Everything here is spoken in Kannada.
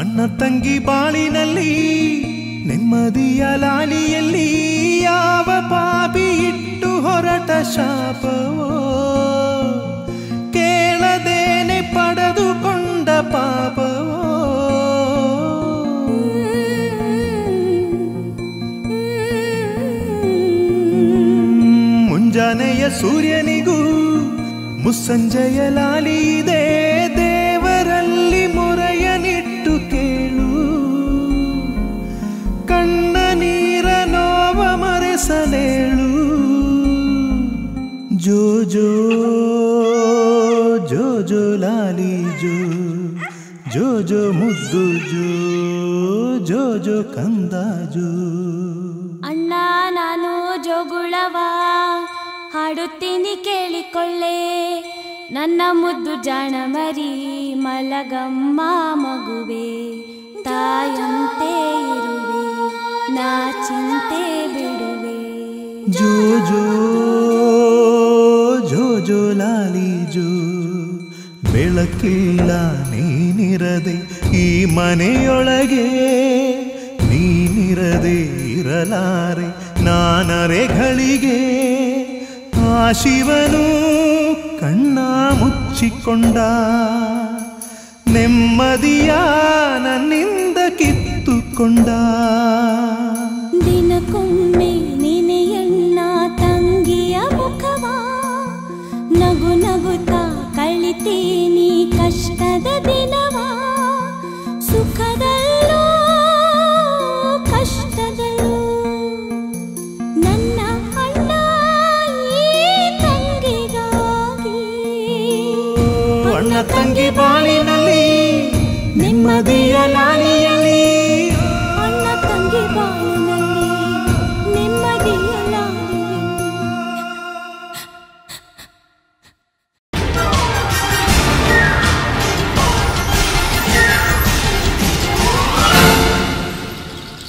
ಅಣ್ಣ ತಂಗಿ ಬಾಳಿನಲ್ಲಿ ನೆಮ್ಮದಿಯ ಲಾಲಿಯಲ್ಲಿ ಯಾವ ಪಾಪಿ ಇಟ್ಟು ಹೊರಟ ಶಾಪವೋ ಕೇಳದೇನೆ ಪಡೆದುಕೊಂಡ ಪಾಪವೋ ಮುಂಜಾನೆಯ ಸೂರ್ಯನಿಗೂ ಮುಸ್ಸಂಜೆಯ ಲಾಲಿ ಇದೆ ದೇವರಲ್ಲಿ ಮೊರೆಯನಿಟ್ಟು ಕೇಳು ಕಣ್ಣ ನೀರ ನೋವ ಮರೆಸಲೇಳು ಜೋ ಜೋ ಜೋ ಜೋ ಲಾಲಿ ಜೋ ಜೋ ಜೋ ಮುದ್ದು ಜೋ ಜೋ ಜೋ ಕಂದ ಜೋ ಅಣ್ಣ ನಾನು ಜೋಗುಳವ ಹಾಡುತ್ತೀನಿ ಕೇಳಿಕೊಳ್ಳೆ ನನ್ನ ಮುದ್ದು ಜಾಣ ಮರಿ ಮಲಗಮ್ಮ ಮಗುವೆ ತಾಯಂತೆ ಇರುವೆ ನಾ ಚಿಂತೆ ಬಿಡುವೆ ಜೋ ಜೋ ಜೋ ಜೋ ಲಾಲಿ ಜೋ ಬೆಳಕಿಲ್ಲ ನೀನಿರದೆ ಈ ಮನೆಯೊಳಗೆ ನೀನಿರದೆ ಇರಲಾರೆ ನಾನರೆಗಳಿಗೆ ಆ ಶಿವನು ಕಣ್ಣ ಮುಚ್ಚಿಕೊಂಡ ನೆಮ್ಮದಿಯ ನನ್ನಿಂದ ಕಿತ್ತುಕೊಂಡ ದಿನಕ್ಕೊಮ್ಮೆ ನೆನೆಯಣ್ಣ ತಂಗಿಯ ಮುಖವ ನಗು ನಗುತ್ತಾ ಕಳಿತೀನಿ ಕಷ್ಟದ ದಿನವ ಸುಖದಲ್ಲೂ ಕಷ್ಟದಲ್ಲೂ ನನ್ನ ಅಣ್ಣ ಈ ತಂಗಿಗಾಗಿ ಅಣ್ಣ ತಂಗಿ ಬಾಳಿನಲ್ಲಿ ನೆಮ್ಮದಿಯ ಲಾಲಿಯಲ್ಲಿ